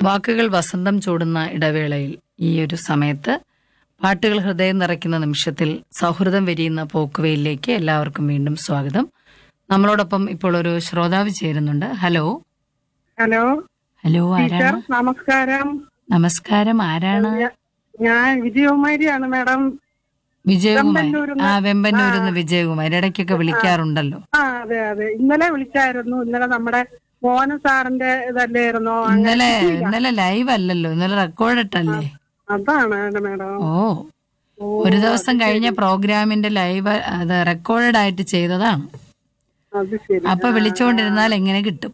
വാക്കുകൾ വസന്തം ചൂടുന്ന ഇടവേളയിൽ ഈ ഒരു സമയത്ത് പാട്ടുകൾ ഹൃദയം നിറയ്ക്കുന്ന നിമിഷത്തിൽ സൗഹൃദം വിരിയുന്ന പോക്കുവയിലേക്ക് എല്ലാവർക്കും വീണ്ടും സ്വാഗതം നമ്മളോടൊപ്പം ഇപ്പോൾ ഒരു ശ്രോതാവ് ചേരുന്നുണ്ട് ഹലോ ഹലോ ഹലോ ടീച്ചർ ആരാണ് നമസ്കാരം നമസ്കാരം ആരാണ് ഞ- ഞാൻ വിജയകുമാരിയാണ് മാഡം വിജയകുമാർ വെമ്പന്നൂരിന്ന്. ആ വെമ്പന്നൂരിന്ന് വിജയകുമാർ ഇടയ്ക്കൊക്കെ വിളിക്കാറുണ്ടല്ലോ ആ അതെ അതെ ഇന്നലെ വിളിച്ചായിരുന്നു ഇന്നലെ നമ്മുടെ മോഹന സാറിന്റെ ഇതല്ലായിരുന്നോ അങ്ങനെ ഇന്നലെ കിട്ടിയില്ല. ഇന്നലെ ലൈവ് അല്ലല്ലോ ഇന്നലെ റെക്കോർഡിട്ടല്ലേ അതാണ് മാഡം ഓ ഒരു ദിവസം കഴിഞ്ഞ പ്രോഗ്രാമിന്റെ ലൈവ് അത് റെക്കോർഡ് ആയിട്ട് ചെയ്തതാണ് അത് ശരി അപ്പൊ വിളിച്ചുകൊണ്ടിരുന്നാൽ എങ്ങനെ കിട്ടും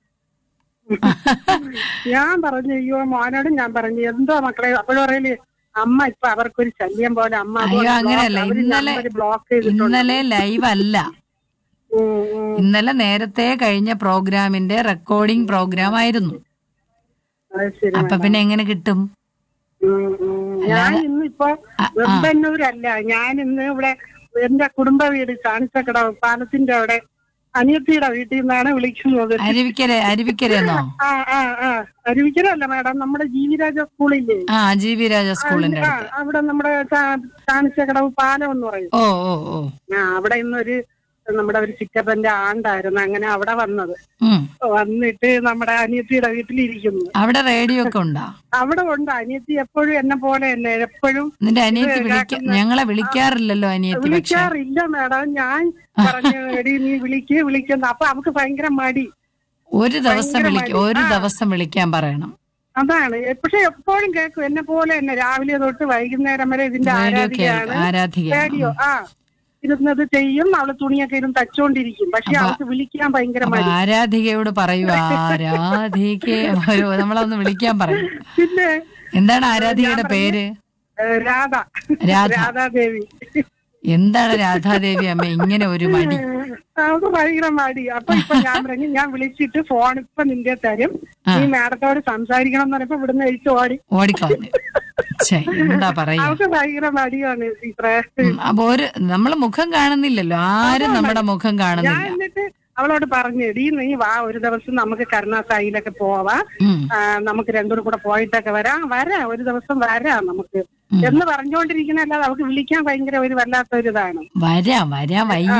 ഞാൻ പറഞ്ഞു അയ്യോ മോനോടും ഞാൻ പറഞ്ഞു എന്തോ മക്കളെ അപ്പോഴും പറയല് അമ്മ ഇപ്പൊ അവർക്കൊരു ശല്യം പോലെ അമ്മ അയ്യോ അങ്ങനെയല്ല ഇന്നലെ ബ്ലോക്ക് ചെയ്തിട്ടുണ്ട് ഇന്നലെ ലൈവ് അല്ല ഉം, ഉം. ഇന്നലെ നേരത്തെ കഴിഞ്ഞ പ്രോഗ്രാമിന്റെ റെക്കോർഡിംഗ് പ്രോഗ്രാം ആയിരുന്നു അത് ശരി അപ്പൊ പിന്നെ എങ്ങനെ കിട്ടും ഉം, ഉം. ഞാൻ ഇന്നിപ്പോ വെമ്പന്നൂരല്ല ഞാൻ ഇന്ന് ഇവിടെ എന്റെ കുടുംബ വീട് കാണിച്ചക്കട പാലത്തിന്റെ അവിടെ അനിയത്തിയുടെ വീട്ടിൽ നിന്നാണ് വിളിക്കുന്നത് അരുവിക്കര അരുവിക്കരയെന്നോ ആ ആ ആ അരുവിക്കരല്ല മാഡം നമ്മുടെ ജീവിരാജ സ്കൂളില്ലേ ആ ജി വി രാജ സ്കൂളിന്റെ ആ അടുത്ത് അവിടെ നമ്മുടെ കാണിച്ചക്കടവ് പാലം എന്ന് പറയും ഓ ഓ ഓ ആ അവിടെ ഇന്നൊരു നമ്മുടെ ഒരു ചിറ്റപ്പന്റെ ആണ്ടായിരുന്നു അങ്ങനെ അവിടെ വന്നത് ഉം വന്നിട്ട് നമ്മുടെ അനിയത്തിയുടെ വീട്ടിലിരിക്കുന്നു അവിടെ റേഡിയോ ഒക്കെ ഉണ്ടോ അവിടെ ഉണ്ട് അനിയത്തി എപ്പോഴും എന്നെ പോലെ തന്നെ എപ്പോഴും നിന്റെ അനിയത്തി വിളിക്ക ഞങ്ങളെ വിളിക്കാറില്ലല്ലോ അനിയത്തി പക്ഷെ വിളിക്കാറില്ല മാഡം ഞാൻ പറഞ്ഞു എടി നീ വിളിക്ക് വിളിക്കുന്ന അപ്പൊ അവക്ക് ഭയങ്കര മടി ഒരു ദിവസം ഭയങ്കര വിളിക്ക മടി. ഒരു ആ. ദിവസം വിളിക്കാൻ പറയണം അതാണ് പക്ഷെ എപ്പോഴും കേൾക്കും എന്നെ പോലെ തന്നെ രാവിലെ തൊട്ട് വൈകുന്നേരം വരെ ഇതിന്റെ റേഡിയോ കേൾക്കും ആരാധികയാണ് ആരാധിക റേഡിയോ ആ ഇരുന്നത് ചെയ്യും അവള് തുണിയൊക്കെ ഇരുന്ന് തച്ചോണ്ടിരിക്കും പക്ഷെ അപ്പൊ- അവൾക്ക് വിളിക്കാൻ ഭയങ്കര അപ്പൊ മടി ആരാധികയോട് പറയൂ ആരാധിക ഒരു- നമ്മളൊന്ന് വിളിക്കാൻ പറയും പിന്നെ എന്താണ് ആരാധികയുടെ പേര് ഏ, രാധ രാധ. രാധാദേവി എന്താണ് രാധാദേവി അമ്മ ഇങ്ങനെ ഒരു മടി അവൾക്ക് ഭയങ്കര മടി അപ്പൊ ഇപ്പൊ ഞാൻ പറഞ്ഞു ഞാൻ വിളിച്ചിട്ട് ഫോൺ ഇപ്പൊ നിന്റെ തരും നീ മാഡത്തോട് സംസാരിക്കണം എന്ന് പറഞ്ഞപ്പോ ഇവിടുന്ന് കഴിച്ചു ഓടി ഓടിക്കളഞ്ഞു ഛേ, എന്താ പറയാ അവൾക്ക് ഭയങ്കര മടിയാണ് ടീച്ചറെ ഉം, അപ്പൊ ഒരു നമ്മള് മുഖം കാണുന്നില്ലല്ലോ ആരും നമ്മുടെ മുഖം ഞാൻ കാണുന്നില്ല എന്നിട്ട് അവളോട് പറഞ്ഞു എടീ നീ വാ ഒരു ദിവസം നമുക്ക് കരുണാസായിലൊക്കെ പോവാം ഉം, ആ, നമുക്ക് രണ്ടുപേരും കൂടെ പോയിട്ടൊക്കെ വരാം വരാം ഒരു ദിവസം വരാം നമുക്ക് എന്ന് പറഞ്ഞുകൊണ്ടിരിക്കുന്ന അല്ലാതെ അവൾക്ക് വിളിക്കാൻ ഭയങ്കര ഒരു വല്ലാത്ത ഒരു ഇതാണ് വരാം വരാം വയ്യ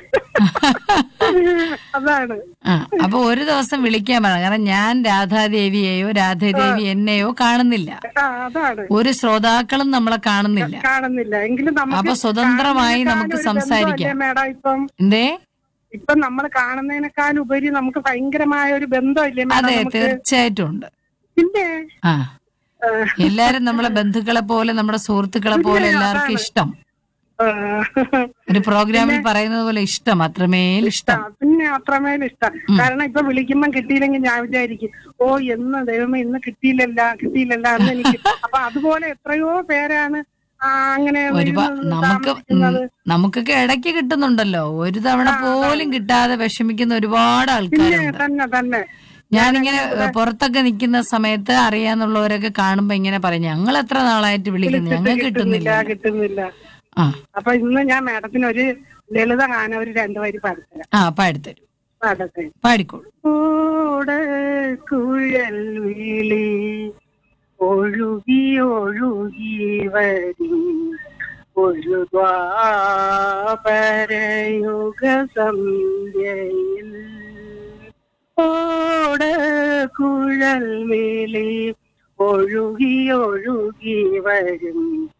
അതാണ് ആ അപ്പൊ ഒരു ദിവസം വിളിക്കാൻ പറ കാരണം ഞാൻ രാധാദേവിയെയോ രാധാദേവി എന്നെയോ കാണുന്നില്ല ആ, അതാണ് ഒരു ശ്രോതാക്കളും നമ്മളെ കാണുന്നില്ല കാണുന്നില്ല എങ്കിലും നമുക്ക് അപ്പൊ സ്വതന്ത്രമായി കാണുന്നതിനേക്കാൾ നമുക്ക് ഒരു സംസാരിക്കാം. ബന്ധമല്ലേ മേഡം ഇപ്പം എന്തേ ഇപ്പൊ നമ്മൾ കാണുന്നതിനേക്കാൾ ഉപരി നമുക്ക് ഭയങ്കരമായ ഒരു ബന്ധമില്ലേ മേഡം അതെ നമുക്ക് തീർച്ചയായിട്ടും ഉണ്ട് പിന്നെ ആ ആ, എല്ലാരും നമ്മളെ ബന്ധുക്കളെ പോലെ നമ്മുടെ സുഹൃത്തുക്കളെ പോലെ എല്ലാവർക്കും ഇഷ്ടം ആ, ഒരു പ്രോഗ്രാമിൽ പറയുന്നത് പോലെ ഇഷ്ടം അത്രമേൽ ഇഷ്ടം പിന്നെ അത്രമേൽ ഇഷ്ടം കാരണം ഇപ്പൊ വിളിക്കുമ്പം കിട്ടിയില്ലെങ്കിൽ ഞാൻ വിചാരിക്കും ഓ എന്ന് ദൈവമേ ഇന്ന് കിട്ടിയില്ലല്ല കിട്ടിയില്ലല്ല എന്ന് എനിക്ക് അപ്പൊ അതുപോലെ എത്രയോ പേരാണ് ആ, അങ്ങനെ ഒരുപാട് ഇരുന്ന് നമുക്ക് താമസിക്കുന്നത്. ഉം, നമുക്കൊക്കെ ഇടയ്ക്ക് കിട്ടുന്നുണ്ടല്ലോ ഒരു തവണ പോലും കിട്ടാതെ വിഷമിക്കുന്ന ഒരുപാട് പിന്നെ ആൾക്കാരുണ്ട് തന്നെ തന്നെ ഞാനിങ്ങനെ പുറത്തൊക്കെ നിൽക്കുന്ന സമയത്ത് അറിയാന്നുള്ളവരൊക്കെ കാണുമ്പോ ഇങ്ങനെ പറയും ഞങ്ങൾ എത്ര നാളായിട്ട് വിളിക്കുന്നു ഞങ്ങൾക്ക് കിട്ടുന്നില്ല കിട്ടുന്നില്ല ആ അപ്പൊ ഇന്ന് ഞാൻ മാഡത്തിന് ഒരു ലളിത ഗാനം ഒരു രണ്ടു വരി പാടിത്തരാം ആ പാടിത്തരും പാടത്തെ പാടിക്കോളൂ ഓട കുഴൽ വിളി ഒഴുകി ഒഴുകി വരും ഒരു ദ്വാപരയുഗ സന്ധ്യയിൽ ഓട കുഴൽ വിളി ഒഴുകി ഒഴുകി വരും